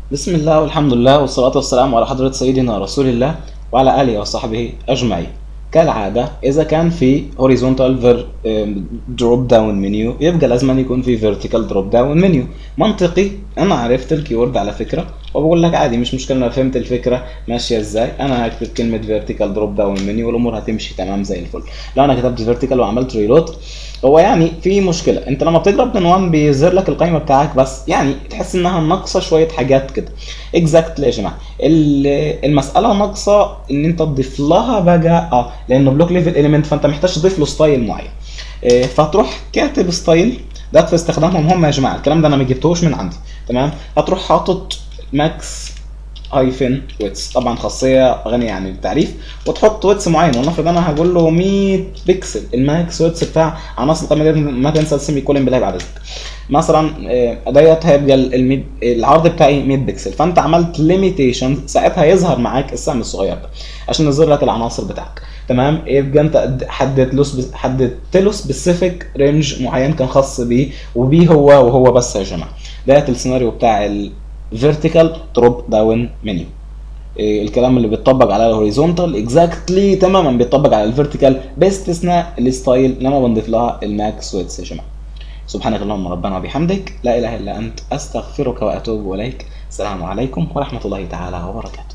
بسم الله والحمد لله والصلاة والسلام على حضرة سيدنا رسول الله وعلى آله وصحبه أجمعين كالعادة إذا كان في horizontal ver- drop down menu يبقى لازم يكون في vertical drop down menu منطقي أنا عرفت الكيورد على فكرة وبقول لك عادي مش مشكلة أنا فهمت الفكرة ماشية إزاي أنا هكتب كلمة vertical drop down menu والأمور هتمشي تمام زي الفل لو أنا كتبت vertical وعملت reload هو يعني في مشكلة انت لما بتضرب من 1 بيظهر لك القائمة بتاعك بس يعني تحس انها ناقصة شوية حاجات كده اكزاكتلي يا جماعة ال- المسألة ناقصة ان انت تضيف لها بقى اه لانه بلوك ليفل اليمنت فانت محتاج تضيف له ستايل معين اه فتروح كاتب ستايل ده في استخدامهم هم يا جماعة الكلام ده انا ما جبتهوش من عندي تمام هتروح حاطط ماكس هايفن ويتس طبعا خاصيه غنيه عن التعريف وتحط ويتس معين ولنفرض انا هقول له 100 بكسل الماكس ويتس بتاع عناصر القائمه دي ما تنسى السيمي كولن بالله بعد اذنك مثلا آه، ديت هيبقى ال- الميد- العرض بتاعي 100 بكسل فانت عملت ليميتيشن ساعتها يظهر معاك السهم الصغير ده عشان يظهر لك العناصر بتاعك تمام يبقى انت حددت له سبس- حددت له سبيسيفيك رينج معين كان خاص بيه وبيه هو وهو بس يا جماعه ده السيناريو بتاع ال فيرتيكال دروب داون منيو الكلام اللي بيتطبق على الهوريزونتال اكزاكتلي تماما بيتطبق على الفيرتيكال باستثناء الستايل لما بنضيف لها الماكس ويتس يا جماعه سبحانك اللهم ربنا وبحمدك لا اله الا انت استغفرك واتوب اليك السلام عليكم ورحمه الله تعالى وبركاته